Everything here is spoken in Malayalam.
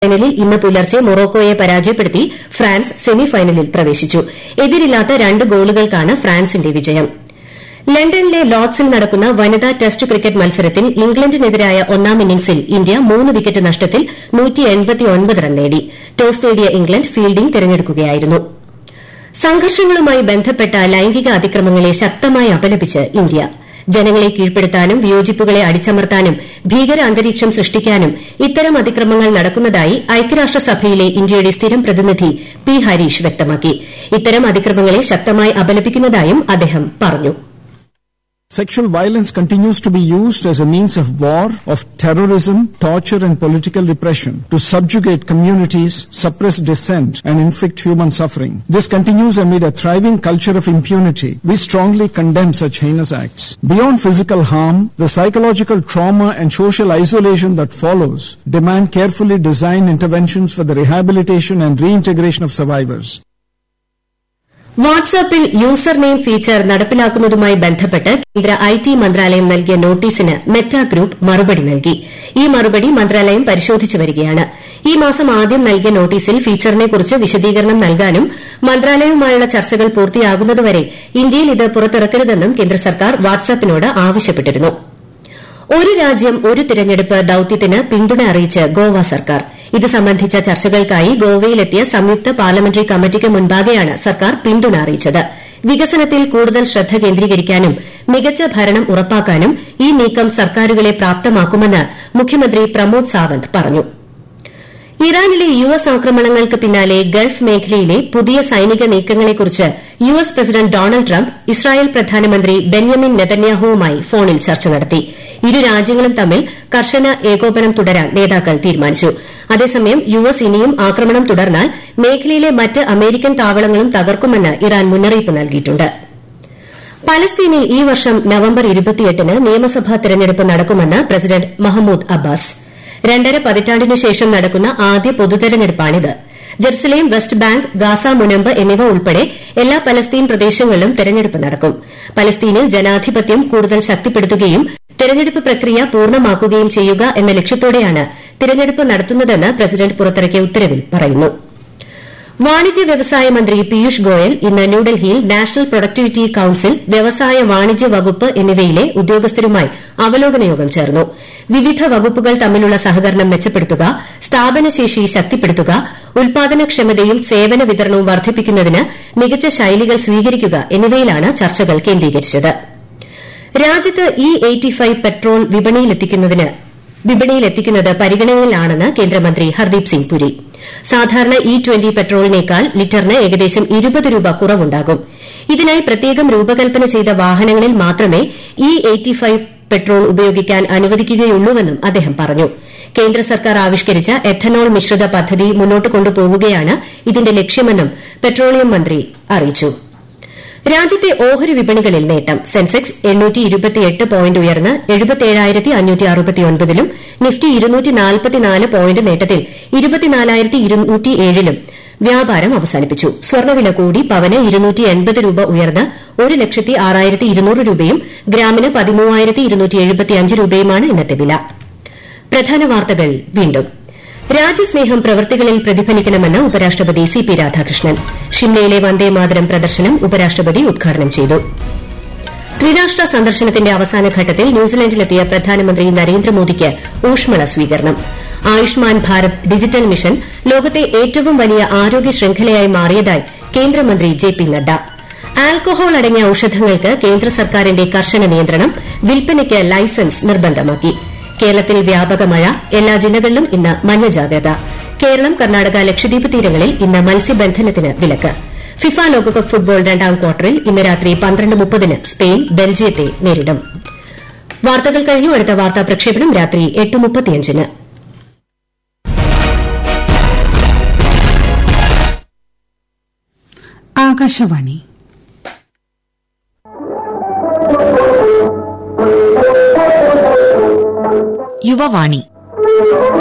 ഫൈനലിൽ ഇന്ന് പുലർച്ചെ മൊറോക്കോയെ പരാജയപ്പെടുത്തി ഫ്രാൻസ് സെമിഫൈനലിൽ പ്രവേശിച്ചു എതിരില്ലാത്ത രണ്ട് ഗോളുകൾക്കാണ് ഫ്രാൻസിന്റെ വിജയം ലണ്ടനിലെ ലോർഡ്സിൽ നടക്കുന്ന വനിതാ ടെസ്റ്റ് ക്രിക്കറ്റ് മത്സരത്തിൽ ഇംഗ്ലണ്ടിനെതിരായ ഒന്നാം ഇന്നിംഗ്സിൽ ഇന്ത്യ മൂന്ന് വിക്കറ്റ് നഷ്ടത്തിൽ റൺ നേടി ടോസ് നേടിയ ഇംഗ്ലണ്ട് ഫീൽഡിംഗ് തെരഞ്ഞെടുക്കുകയായിരുന്നു സംഘർഷങ്ങളുമായി ബന്ധപ്പെട്ട ലൈംഗിക അതിക്രമങ്ങളെ ശക്തമായി അപലപിച്ച് ഇന്ത്യ ജനങ്ങളെ കീഴ്പ്പെടുത്താനും വിയോജിപ്പുകളെ അടിച്ചമർത്താനും ഭീകര അന്തരീക്ഷം സൃഷ്ടിക്കാനും ഇത്തരം അതിക്രമങ്ങൾ നടക്കുന്നതായി ഐക്യരാഷ്ട്രസഭയിലെ ഇന്ത്യയുടെ സ്ഥിരം പ്രതിനിധി പി ഹരീഷ് വ്യക്തമാക്കി ഇത്തരം അതിക്രമങ്ങളെ ശക്തമായി അപലപിക്കുന്നതായും അദ്ദേഹം പറഞ്ഞു Sexual violence continues to be used as a means of war, of terrorism, torture and political repression to subjugate communities, suppress dissent and inflict human suffering. This continues amid a thriving culture of impunity. We strongly condemn such heinous acts. Beyond physical harm, the psychological trauma and social isolation that follows demand carefully designed interventions for the rehabilitation and reintegration of survivors. വാട്സാപ്പിൽ യൂസർ നെയിം ഫീച്ചർ നടപ്പിലാക്കുന്നതുമായി ബന്ധപ്പെട്ട് കേന്ദ്ര ഐ ടി മന്ത്രാലയം നൽകിയ നോട്ടീസിന് മെറ്റ ഗ്രൂപ്പ് മറുപടി നൽകി ഈ മറുപടി മന്ത്രാലയം പരിശോധിച്ചു വരികയാണ് ഈ മാസം ആദ്യം നൽകിയ നോട്ടീസിൽ ഫീച്ചറിനെക്കുറിച്ച് വിശദീകരണം നൽകാനും മന്ത്രാലയവുമായുള്ള ചർച്ചകൾ പൂർത്തിയാകുന്നതുവരെ ഇന്ത്യയിൽ ഇത് പുറത്തിറക്കരുതെന്നും കേന്ദ്ര സർക്കാർ വാട്സാപ്പിനോട് ആവശ്യപ്പെട്ടിരുന്നു ഒരു രാജ്യം ഒരു തിരഞ്ഞെടുപ്പ് ദൌത്യത്തിന് പിന്തുണ അറിയിച്ച് ഗോവ സർക്കാർ ഇത് സംബന്ധിച്ച ചർച്ചകൾക്കായി ഗോവയിലെത്തിയ സംയുക്ത പാർലമെന്ററി കമ്മിറ്റിക്ക് മുൻപാകെയാണ് സർക്കാർ പിന്തുണ അറിയിച്ചത് വികസനത്തിൽ കൂടുതൽ ശ്രദ്ധ കേന്ദ്രീകരിക്കാനും മികച്ച ഭരണം ഉറപ്പാക്കാനും ഈ നീക്കം സർക്കാരുകളെ പ്രാപ്തമാക്കുമെന്ന് മുഖ്യമന്ത്രി പ്രമോദ് സാവന്ത് പറഞ്ഞു ഇറാനിലെ യു എസ് ആക്രമണങ്ങൾക്ക് പിന്നാലെ ഗൾഫ് മേഖലയിലെ പുതിയ സൈനിക നീക്കങ്ങളെക്കുറിച്ച് U S president Donald Trump Israel പ്രധാനമന്ത്രി ബെന്യമിൻ നെതന്യാഹുവുമായി ഫോണിൽ ചർച്ച നടത്തി ഇരു രാജ്യങ്ങളും തമ്മിൽ കർശന ഏകോപനം തുടരാൻ നേതാക്കൾ തീരുമാനിച്ചു അതേസമയം യു എസ് ഇനിയും ആക്രമണം തുടർന്നാൽ മേഖലയിലെ മറ്റ് അമേരിക്കൻ താവളങ്ങളും തകർക്കുമെന്ന് ഇറാൻ മുന്നറിയിപ്പ് നൽകിയിട്ടുണ്ട് പലസ്തീനിൽ ഈ വർഷം നവംബർ ഇരുപത്തിയെട്ടിന് നിയമസഭാ തെരഞ്ഞെടുപ്പ് നടക്കുമെന്ന് പ്രസിഡന്റ് മഹമ്മൂദ് അബ്ബാസ് രണ്ടര പതിറ്റാണ്ടിനു ശേഷം നടക്കുന്ന ആദ്യ പൊതുതെരഞ്ഞെടുപ്പാണിത് ജെറുസലേം വെസ്റ്റ് ബാങ്ക് ഗാസ മുനമ്പ് എന്നിവ ഉൾപ്പെടെ എല്ലാ പലസ്തീൻ പ്രദേശങ്ങളിലും തെരഞ്ഞെടുപ്പ് നടക്കും പലസ്തീനിൽ ജനാധിപത്യം കൂടുതൽ ശക്തിപ്പെടുത്തുകയും തെരഞ്ഞെടുപ്പ് പ്രക്രിയ പൂർണ്ണമാക്കുകയും ചെയ്യുക എന്ന ലക്ഷ്യത്തോടെയാണ് തിരഞ്ഞെടുപ്പ് നടത്തുന്നതെന്ന് പ്രസിഡന്റ് പുറത്തിറക്കിയ ഉത്തരവിൽ പറയുന്നു വാണിജ്യ വ്യവസായ മന്ത്രി പീയൂഷ് ഗോയൽ ഇന്ന് ന്യൂഡൽഹിയിൽ നാഷണൽ പ്രൊഡക്ടിവിറ്റി കൌൺസിൽ വ്യവസായ വാണിജ്യ വകുപ്പ് എന്നിവയിലെ ഉദ്യോഗസ്ഥരുമായി അവലോകന യോഗം ചേർന്നു വിവിധ വകുപ്പുകൾ തമ്മിലുള്ള സഹകരണം മെച്ചപ്പെടുത്തുക സ്ഥാപനശേഷി ശക്തിപ്പെടുത്തുക ഉൽപാദനക്ഷമതയും സേവന വിതരണവും വർദ്ധിപ്പിക്കുന്നതിന് മികച്ച ശൈലികൾ സ്വീകരിക്കുക എന്നിവയിലാണ് ചർച്ചകൾ കേന്ദ്രീകരിച്ചത് രാജ്യത്ത് ഇ എയ്റ്റി ഫൈവ് പെട്രോൾ വിപണിയിലെത്തിക്കുന്നത് പരിഗണനയിലാണെന്ന് കേന്ദ്രമന്ത്രി ഹർദീപ് സിംഗ് പുരി സാധാരണ ഇ ട്വന്റി പെട്രോളിനേക്കാൾ ലിറ്ററിന് ഏകദേശം ഇരുപത് രൂപ കുറവുണ്ടാകും ഇതിനായി പ്രത്യേകം രൂപകൽപ്പന ചെയ്ത വാഹനങ്ങളിൽ മാത്രമേ ഇ എയ്റ്റി ഫൈവ് പെട്രോൾ ഉപയോഗിക്കാൻ അനുവദിക്കുകയുള്ളൂവെന്നും അദ്ദേഹം പറഞ്ഞു കേന്ദ്ര സർക്കാർ ആവിഷ്കരിച്ച എഥനോൾ മിശ്രിത പദ്ധതി മുന്നോട്ട് കൊണ്ടുപോകുകയാണ് ഇതിന്റെ ലക്ഷ്യമെന്നും പെട്രോളിയം മന്ത്രി അറിയിച്ചു രാജ്യത്തെ ഓഹരി വിപണികളിൽ നേട്ടം സെൻസെക്സ് പോയിന്റ് ഉയർന്ന് ലും നിഫ്റ്റി പോയിന്റ് നേട്ടത്തിൽ ലും വ്യാപാരം അവസാനിപ്പിച്ചു സ്വർണ്ണവില കൂടി പവന് രൂപ ഉയർന്ന് ഒരു ലക്ഷത്തി ആറായിരത്തി ഇരുന്നൂറ് രൂപയും ഗ്രാമിന് പതിമൂവായിരത്തി ഇരുന്നൂറ്റി എഴുപത്തിയഞ്ച് രൂപയുമാണ് ഇന്നത്തെ വില പ്രധാന വാർത്തകൾ വീണ്ടും രാജ്യസ്നേഹം പ്രവൃത്തികളിൽ പ്രതിഫലിക്കണമെന്ന് ഉപരാഷ്ട്രപതി സി പി രാധാകൃഷ്ണൻ ഷിംലയിലെ വന്ദേമാതരം പ്രദർശനം ഉപരാഷ്ട്രപതി ഉദ്ഘാടനം ചെയ്തു ത്രിരാഷ്ട്ര സന്ദർശനത്തിന്റെ അവസാന ഘട്ടത്തിൽ ന്യൂസിലൻഡിലെത്തിയ പ്രധാനമന്ത്രി നരേന്ദ്രമോദിക്ക് ഊഷ്മള സ്വീകരണം ആയുഷ്മാൻ ഭാരത് ഡിജിറ്റൽ മിഷൻ ലോകത്തെ ഏറ്റവും വലിയ ആരോഗ്യ ശൃംഖലയായി മാറിയതായി കേന്ദ്രമന്ത്രി ജെ പി നദ്ദ ആൽക്കഹോൾ അടങ്ങിയ ഔഷധങ്ങൾക്ക് കേന്ദ്ര സർക്കാരിന്റെ കർശന നിയന്ത്രണം വിൽപ്പനയ്ക്ക് ലൈസൻസ് നിർബന്ധമാക്കി കേരളത്തിൽ വ്യാപക മഴ എല്ലാ ജില്ലകളിലും ഇന്ന് മഞ്ഞ ജാഗ്രത കേരളം കർണാടക ലക്ഷദ്വീപ് തീരങ്ങളിൽ ഇന്ന് മത്സ്യബന്ധനത്തിന് വിലക്ക് ഫിഫ ലോകകപ്പ് ഫുട്ബോൾ രണ്ടാം ക്വാർട്ടറിൽ ഇന്ന് രാത്രി പന്ത്രണ്ട് മുപ്പതിന് സ്പെയിൻ ബെൽജിയത്തെ നേരിടും വാർത്തകൾ കഴിഞ്ഞു അടുത്ത വാർത്താ പ്രക്ഷേപണം രാത്രി എട്ട് മുപ്പത്തിയഞ്ചിന് ആകാശവാണി യുവവാണി